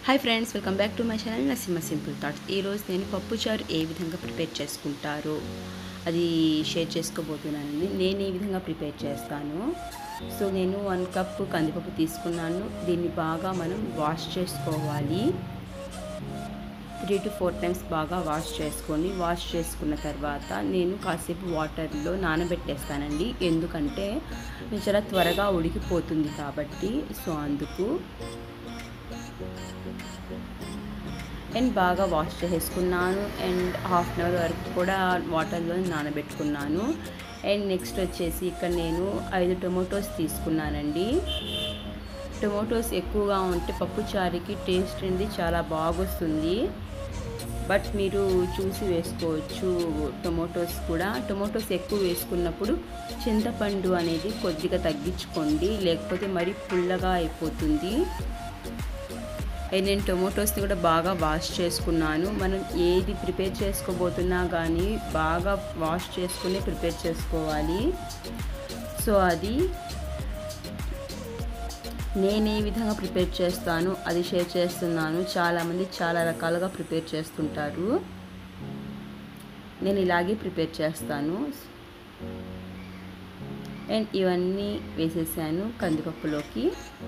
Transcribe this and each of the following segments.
Hi friends welcome back to my channel నసిమ simple thoughts ఈరోజు నేను పప్పు చారు ఏ విధంగా ప్రిపేర్ చేసుకుంటారో అది షేర్ చేసుకోబోతున్నానండి నేను ఏ విధంగా ప్రిపేర్ చేస్తాను సో నేను వన్ కప్ కందిపప్పు తీసుకున్నాను దీన్ని బాగా మనం వాష్ చేసుకోవాలి త్రీ టు ఫోర్ టైమ్స్ బాగా వాష్ చేసుకొని వాష్ చేసుకున్న తర్వాత నేను కాసేపు వాటర్లో నానబెట్టేస్తానండి ఎందుకంటే ఇది చాలా త్వరగా ఉడికిపోతుంది కాబట్టి సో అందుకు అండ్ బాగా వాష్ చేసుకున్నాను అండ్ హాఫ్ అన్ అవర్ వరకు కూడా వాటర్లో నానబెట్టుకున్నాను అండ్ నెక్స్ట్ వచ్చేసి ఇక్కడ నేను ఐదు టొమాటోస్ తీసుకున్నానండి టొమాటోస్ ఎక్కువగా ఉంటే పప్పు చారుకి టేస్ట్ అనేది చాలా బాగొస్తుంది బట్ మీరు చూసి వేసుకోవచ్చు టొమాటోస్ కూడా టొమాటోస్ ఎక్కువ వేసుకున్నప్పుడు చింతపండు అనేది కొద్దిగా తగ్గించుకోండి లేకపోతే మరీ పుల్లగా అయిపోతుంది నేను టొమాటోస్ని కూడా బాగా వాష్ చేసుకున్నాను మనం ఏది ప్రిపేర్ చేసుకోబోతున్నా కానీ బాగా వాష్ చేసుకుని ప్రిపేర్ చేసుకోవాలి సో అది నేను ఏ విధంగా ప్రిపేర్ చేస్తాను అది షేర్ చేస్తున్నాను చాలామంది చాలా రకాలుగా ప్రిపేర్ చేస్తుంటారు నేను ఇలాగే ప్రిపేర్ చేస్తాను అండ్ ఇవన్నీ వేసేసాను కందిపప్పులోకి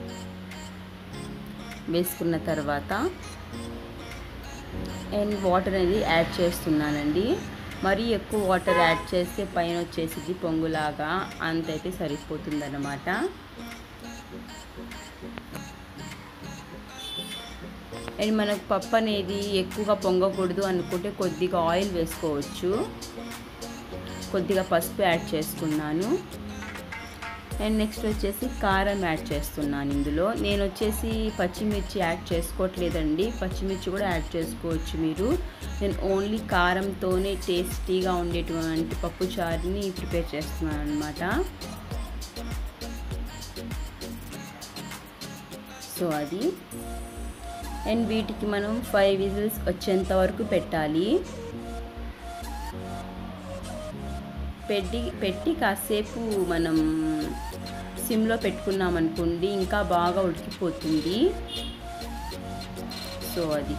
వేసుకున్న తర్వాత అండ్ వాటర్ అనేది యాడ్ చేస్తున్నానండి మరీ ఎక్కువ వాటర్ యాడ్ చేస్తే పైన వచ్చేసి పొంగులాగా అంతైతే సరిపోతుందన్నమాట అండ్ మనకు పప్పు అనేది ఎక్కువగా పొంగకూడదు అనుకుంటే కొద్దిగా ఆయిల్ వేసుకోవచ్చు కొద్దిగా పసుపు యాడ్ చేసుకున్నాను అండ్ నెక్స్ట్ వచ్చేసి కారం యాడ్ చేస్తున్నాను ఇందులో నేను వచ్చేసి పచ్చిమిర్చి యాడ్ చేసుకోవట్లేదండి పచ్చిమిర్చి కూడా యాడ్ చేసుకోవచ్చు మీరు నేను ఓన్లీ కారంతోనే టేస్టీగా ఉండేటువంటి పప్పు చారుని ప్రిపేర్ చేస్తున్నాను అనమాట సో అది అండ్ వీటికి మనం ఫైవ్ విజిల్స్ వచ్చేంత వరకు పెట్టాలి పెట్టి పెట్టి కాసేపు మనం సిమ్లో పెట్టుకున్నాం అనుకోండి ఇంకా బాగా ఉడికిపోతుంది సో అది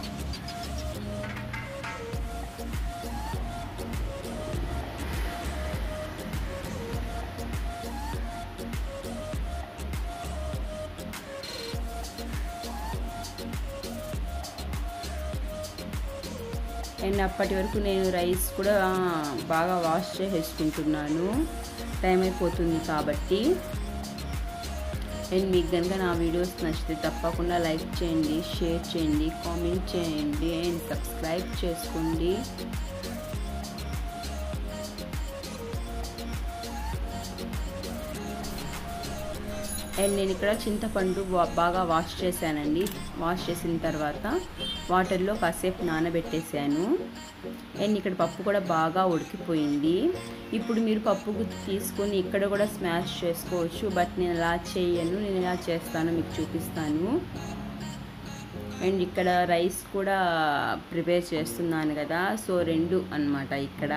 అండ్ అప్పటి వరకు నేను రైస్ కూడా బాగా వాష్ చేసేసుకుంటున్నాను టైం అయిపోతుంది కాబట్టి అండ్ మీకు కనుక నా వీడియోస్ నచ్చితే తప్పకుండా లైక్ చేయండి షేర్ చేయండి కామెంట్ చేయండి అండ్ సబ్స్క్రైబ్ చేసుకోండి అండ్ నేను ఇక్కడ చింతపండు బాగా వాష్ చేశానండి వాష్ చేసిన తర్వాత వాటర్లో కాసేపు నానబెట్టేశాను అండ్ ఇక్కడ పప్పు కూడా బాగా ఉడికిపోయింది ఇప్పుడు మీరు పప్పు గుత్తి తీసుకొని ఇక్కడ కూడా స్మాష్ చేసుకోవచ్చు బట్ నేను అలా చేయను నేను ఎలా చేస్తానో మీకు చూపిస్తాను అండ్ ఇక్కడ రైస్ కూడా ప్రిపేర్ చేస్తున్నాను కదా సో రెండు అనమాట ఇక్కడ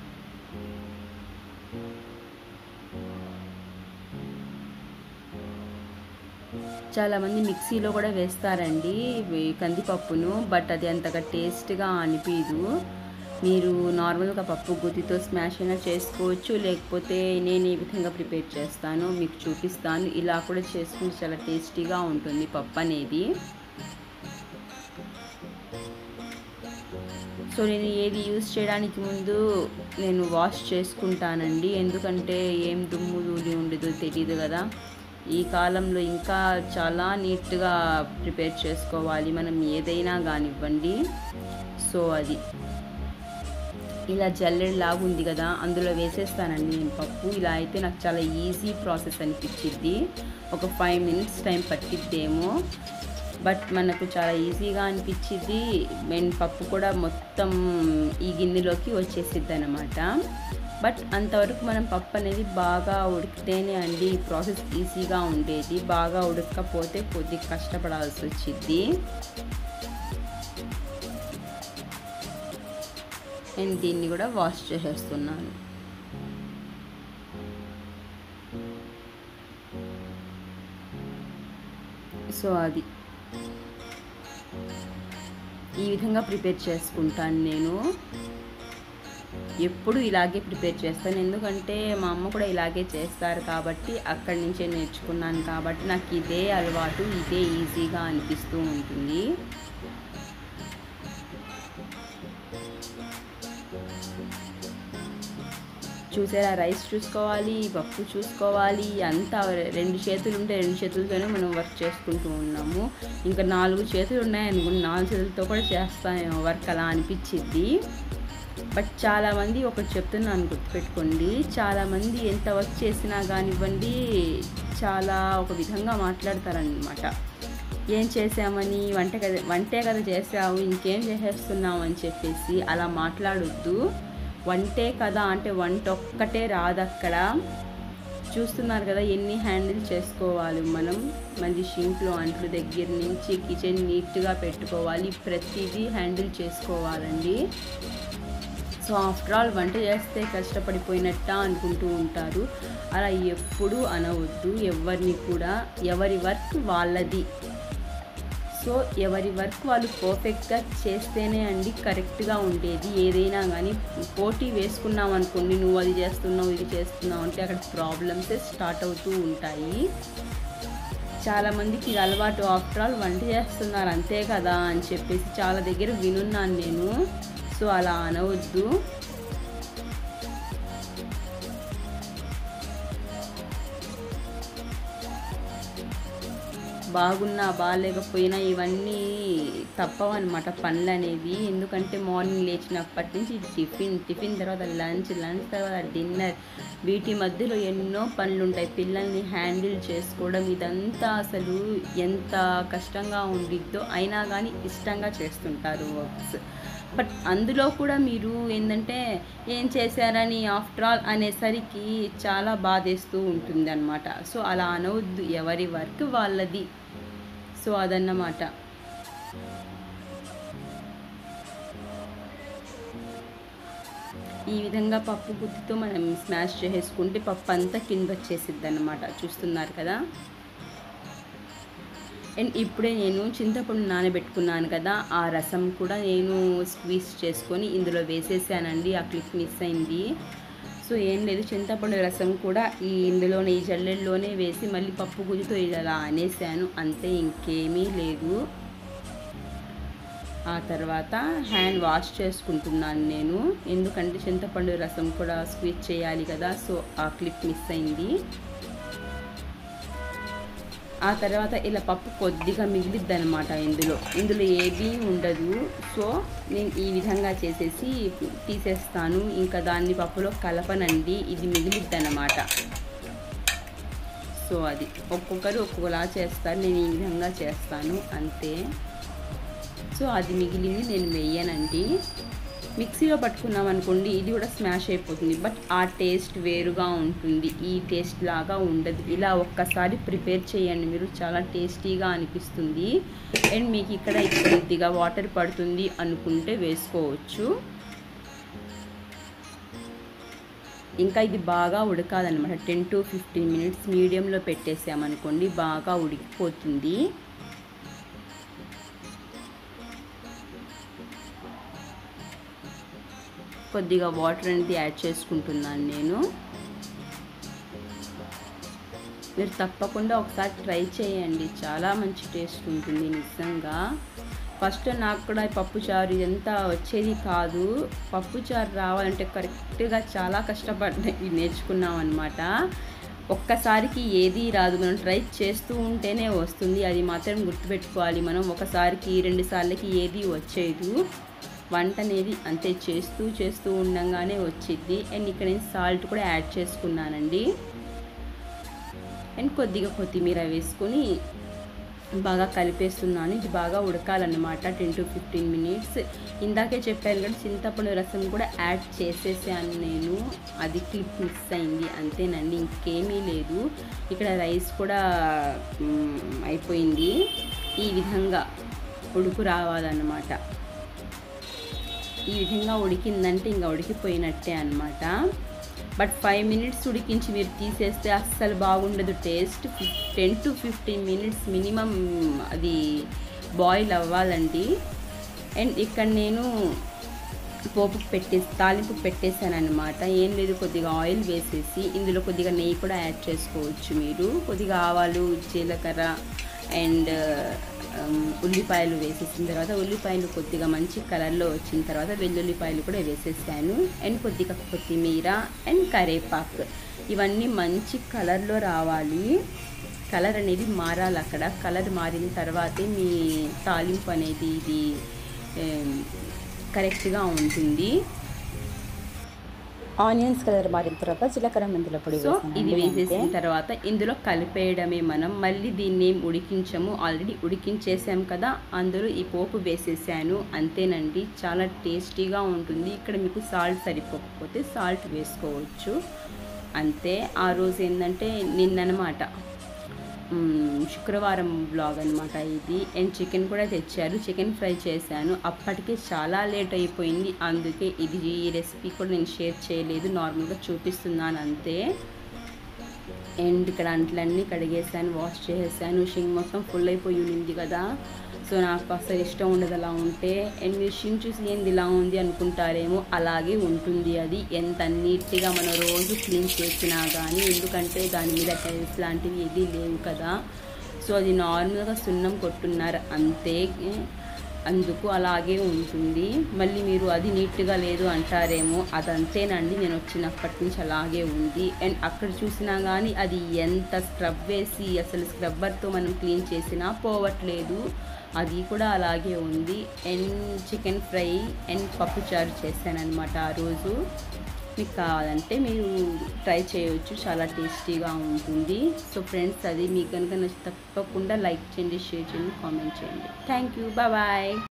చాలామంది మిక్సీలో కూడా వేస్తారండి కందిపప్పును బట్ అది అంతగా టేస్ట్గా అనిపించదు మీరు నార్మల్గా పప్పు గుత్తితో స్మాష్ అయినా చేసుకోవచ్చు లేకపోతే నేను ఏ విధంగా ప్రిపేర్ చేస్తానో మీకు చూపిస్తాను ఇలా కూడా చేసుకుంటే చాలా టేస్టీగా ఉంటుంది పప్పు అనేది సో నేను ఏది యూజ్ చేయడానికి ముందు నేను వాష్ చేసుకుంటానండి ఎందుకంటే ఏం దుమ్ము ధూళి ఉండదు తెలియదు కదా ఈ కాలంలో ఇంకా చాలా నీట్గా ప్రిపేర్ చేసుకోవాలి మనం ఏదైనా కానివ్వండి సో అది ఇలా జల్లెడలాగా ఉంది కదా అందులో వేసేస్తానండి నేను పప్పు ఇలా అయితే నాకు చాలా ఈజీ ప్రాసెస్ అనిపించింది ఒక ఫైవ్ మినిట్స్ టైం పట్టిద్దేమో బట్ మనకు చాలా ఈజీగా అనిపించింది మెయిన్ పప్పు కూడా మొత్తం ఈ గిన్నెలోకి వచ్చేసిద్ది అనమాట బట్ అంతవరకు మనం పప్పు అనేది బాగా ఉడికితేనే అండి ఈ ప్రాసెస్ ఈజీగా ఉండేది బాగా ఉడకపోతే కొద్దిగా కష్టపడాల్సి వచ్చింది నేను దీన్ని కూడా వాష్ చేసేస్తున్నాను సో అది ఈ విధంగా ప్రిపేర్ చేసుకుంటాను నేను ఎప్పుడు ఇలాగే ప్రిపేర్ చేస్తాను ఎందుకంటే మా అమ్మ కూడా ఇలాగే చేస్తారు కాబట్టి అక్కడి నుంచే నేర్చుకున్నాను కాబట్టి నాకు ఇదే అలవాటు ఇదే ఈజీగా అనిపిస్తూ ఉంటుంది చూసారా రైస్ చూసుకోవాలి పప్పు చూసుకోవాలి అంతా రెండు చేతులు ఉంటే రెండు చేతులతోనే మనం వర్క్ చేసుకుంటూ ఉన్నాము ఇంకా నాలుగు చేతులు ఉన్నాయనుకోండి నాలుగు చేతులతో కూడా చేస్తాను వర్క్ అలా అనిపించిద్ది బట్ చాలామంది ఒకటి చెప్తున్నాను గుర్తుపెట్టుకోండి చాలామంది ఎంత వర్క్ చేసినా కానివ్వండి చాలా ఒక విధంగా మాట్లాడతారనమాట ఏం చేసామని వంట కదా వంటే కదా చేసావు ఇంకేం చేసేస్తున్నావు అని చెప్పేసి అలా మాట్లాడొద్దు వంటే కదా అంటే వంట ఒక్కటే రాదు అక్కడ చూస్తున్నారు కదా ఎన్ని హ్యాండిల్ చేసుకోవాలి మనం మళ్ళీ షింక్లో అంట్లు దగ్గర నుంచి కిచెన్ నీట్గా పెట్టుకోవాలి ప్రతిదీ హ్యాండిల్ చేసుకోవాలండి సో ఆఫ్టర్ ఆల్ వంట చేస్తే కష్టపడిపోయినట్ట అనుకుంటూ ఉంటారు అలా ఎప్పుడూ అనవద్దు ఎవరిని కూడా ఎవరి వర్క్ వాళ్ళది సో ఎవరి వర్క్ వాళ్ళు పర్ఫెక్ట్గా చేస్తేనే అండి కరెక్ట్గా ఉండేది ఏదైనా కానీ పోటీ వేసుకున్నాం అనుకోండి నువ్వు అది చేస్తున్నావు ఇది చేస్తున్నావు అంటే అక్కడ ప్రాబ్లమ్సే స్టార్ట్ అవుతూ ఉంటాయి చాలామందికి ఇది అలవాటు ఆఫ్టర్ ఆల్ వంట చేస్తున్నారు అంతే కదా అని చెప్పేసి చాలా దగ్గర వినున్నాను నేను సో అలా అనవద్దు బాగున్నా బాగాలేకపోయినా ఇవన్నీ తప్పవన్నమాట పనులు అనేవి ఎందుకంటే మార్నింగ్ లేచినప్పటి నుంచి టిఫిన్ టిఫిన్ తర్వాత లంచ్ లంచ్ తర్వాత డిన్నర్ వీటి మధ్యలో ఎన్నో పనులు ఉంటాయి పిల్లల్ని హ్యాండిల్ చేసుకోవడం ఇదంతా అసలు ఎంత కష్టంగా ఉండిద్దో అయినా కానీ ఇష్టంగా చేస్తుంటారు వర్క్స్ బట్ అందులో కూడా మీరు ఏంటంటే ఏం చేశారని ఆఫ్టర్ ఆల్ అనేసరికి చాలా బాధేస్తూ ఉంటుంది అనమాట సో అలా అనవద్దు ఎవరి వర్క్ వాళ్ళది సో అదన్నమాట ఈ విధంగా పప్పు గుత్తితో మనం స్మాష్ చేసేసుకుంటే పప్పు అంతా కింద వచ్చేసిద్ది అనమాట చూస్తున్నారు కదా అండ్ ఇప్పుడే నేను చింతపండు నానబెట్టుకున్నాను కదా ఆ రసం కూడా నేను స్క్వీజ్ చేసుకొని ఇందులో వేసేసానండి ఆ క్లిప్ మిస్ అయింది సో ఏం లేదు చింతపండు రసం కూడా ఈ ఇందులోనే ఈ జల్లెల్లోనే వేసి మళ్ళీ పప్పు గుజ్జుతో ఇలా అనేసాను అంతే ఇంకేమీ లేదు ఆ తర్వాత హ్యాండ్ వాష్ చేసుకుంటున్నాను నేను ఎందుకంటే చింతపండు రసం కూడా స్క్వీజ్ చేయాలి కదా సో ఆ క్లిప్ మిస్ అయింది ఆ తర్వాత ఇలా పప్పు కొద్దిగా మిగిలిద్ది అనమాట ఇందులో ఇందులో ఏమీ ఉండదు సో నేను ఈ విధంగా చేసేసి తీసేస్తాను ఇంకా దాన్ని పప్పులో కలపనండి ఇది మిగిలిద్ది అనమాట సో అది ఒక్కొక్కరు ఒక్కొక్కలా చేస్తారు నేను ఈ విధంగా చేస్తాను అంతే సో అది మిగిలింది నేను వేయనండి మిక్సీలో పట్టుకున్నాం అనుకోండి ఇది కూడా స్మాష్ అయిపోతుంది బట్ ఆ టేస్ట్ వేరుగా ఉంటుంది ఈ టేస్ట్ లాగా ఉండదు ఇలా ఒక్కసారి ప్రిపేర్ చేయండి మీరు చాలా టేస్టీగా అనిపిస్తుంది అండ్ మీకు ఇక్కడ కొద్దిగా వాటర్ పడుతుంది అనుకుంటే వేసుకోవచ్చు ఇంకా ఇది బాగా ఉడకాలన్నమాట టెన్ టు ఫిఫ్టీన్ మినిట్స్ మీడియంలో పెట్టేసామనుకోండి బాగా ఉడికిపోతుంది కొద్దిగా వాటర్ అనేది యాడ్ చేసుకుంటున్నాను నేను మీరు తప్పకుండా ఒకసారి ట్రై చేయండి చాలా మంచి టేస్ట్ ఉంటుంది నిజంగా ఫస్ట్ నాకు కూడా ఈ పప్పుచారు ఇదంతా వచ్చేది కాదు పప్పుచారు రావాలంటే కరెక్ట్గా చాలా కష్టపడి నేర్చుకున్నాం అనమాట ఒక్కసారికి ఏది రాదు మనం ట్రై చేస్తూ ఉంటేనే వస్తుంది అది మాత్రం గుర్తుపెట్టుకోవాలి మనం ఒకసారికి రెండు సార్లకి ఏది వచ్చేది వంట అనేది అంతే చేస్తూ చేస్తూ ఉండంగానే వచ్చింది అండ్ ఇక్కడ నేను సాల్ట్ కూడా యాడ్ చేసుకున్నానండి అండ్ కొద్దిగా కొత్తిమీర వేసుకొని బాగా కలిపేస్తున్నాను ఇది బాగా ఉడకాలన్నమాట టెన్ టు ఫిఫ్టీన్ మినిట్స్ ఇందాకే చెప్పాను కదా చింతపండు రసం కూడా యాడ్ చేసేసాను నేను అది క్లిప్ మిస్ అయింది అంతేనండి ఇంకేమీ లేదు ఇక్కడ రైస్ కూడా మ్, అయిపోయింది ఈ విధంగా ఉడుకు రావాలన్నమాట ఈ విధంగా ఉడికిందంటే ఇంకా ఉడికిపోయినట్టే అనమాట బట్ ఫైవ్ మినిట్స్ ఉడికించి మీరు తీసేస్తే అస్సలు బాగుండదు taste ten to fifteen minutes minimum అది బాయిల్ అవ్వాలండి అండ్ ఇక్కడ నేను పోపు పెట్టే తాలింపు పెట్టేశాను అనమాట ఏం లేదు కొద్దిగా ఆయిల్ వేసేసి ఇందులో కొద్దిగా నెయ్యి కూడా యాడ్ చేసుకోవచ్చు మీరు కొద్దిగా ఆవాలు జీలకర్ర అండ్ ఉల్లిపాయలు వేసేసిన తర్వాత ఉల్లిపాయలు కొద్దిగా మంచి కలర్లో వచ్చిన తర్వాత వెల్లుల్లిపాయలు కూడా వేసేసాను అండ్ కొద్దిగా కొత్తిమీర అండ్ కరేపాకు ఇవన్నీ మంచి కలర్లో రావాలి కలర్ అనేది మారాలి అక్కడ కలర్ మారిన తర్వాతే మీ తాలింపు అనేది ఇది కరెక్ట్గా ఉంటుంది ఆనియన్స్ కలర్ మారిన తర్వాత జీలకర్ర మెంతుల పొడి సో వేసానండి ఇది వేసేసిన అంతే. తర్వాత ఇందులో కలిపేయడమే మనం మళ్ళీ దీన్ని ఏం ఉడికించము ఆల్రెడీ ఉడికించేసాం కదా అందులో ఈ పోపు వేసేసాను అంతేనండి చాలా టేస్టీగా ఉంటుంది ఇక్కడ మీకు సాల్ట్ సరిపోకపోతే సాల్ట్ వేసుకోవచ్చు అంతే ఆ రోజు ఏంటంటే నిన్ననమాట మ్మ్, శుక్రవారం బ్లాగ్ అనమాట ఇది అండ్ చికెన్ కూడా తెచ్చారు చికెన్ ఫ్రై చేశాను అప్పటికే చాలా లేట్ అయిపోయింది అందుకే ఇది ఈ రెసిపీ కూడా నేను షేర్ చేయలేదు నార్మల్గా చూపిస్తున్నాను అంతే అండ్ ఇక్కడ అంట్లన్నీ కడిగేసాను వాష్ చేసేసాను షింగ్ మొత్తం ఫుల్ అయిపోయి ఉంది కదా సో నాకు అసలు ఇష్టం ఉండదు అలా ఉంటే అండ్ మీరు షింగ్ చూసి ఏంది ఇలా ఉంది అనుకుంటారేమో అలాగే ఉంటుంది అది ఎంత నీట్గా మనం రోజు క్లీన్ చేసినా కానీ ఎందుకంటే దాని మీద టైల్స్ లాంటివి ఏది లేవు కదా సో అది నార్మల్గా సున్నం కొట్టున్నారు అంతే అందుకు అలాగే ఉంటుంది మళ్ళీ మీరు అది నీట్గా లేదు అంటారేమో అదంతేనండి నేను వచ్చినప్పటి నుంచి అలాగే ఉంది అండ్ అక్కడ చూసినా కానీ అది ఎంత స్క్రబ్ వేసి అసలు స్క్రబ్బర్తో మనం క్లీన్ చేసినా పోవట్లేదు అది కూడా అలాగే ఉంది అండ్ చికెన్ ఫ్రై అండ్ పప్పు చారు చేశానమాట ఆ రోజు మీకు కావాలంటే మీరు ట్రై చేయవచ్చు చాలా టేస్టీగా ఉంటుంది సో ఫ్రెండ్స్ అది మీకు కనుక నచ్చి తప్పకుండా లైక్ చేయండి షేర్ చేయండి కామెంట్ చేయండి థ్యాంక్ యూ బాయ్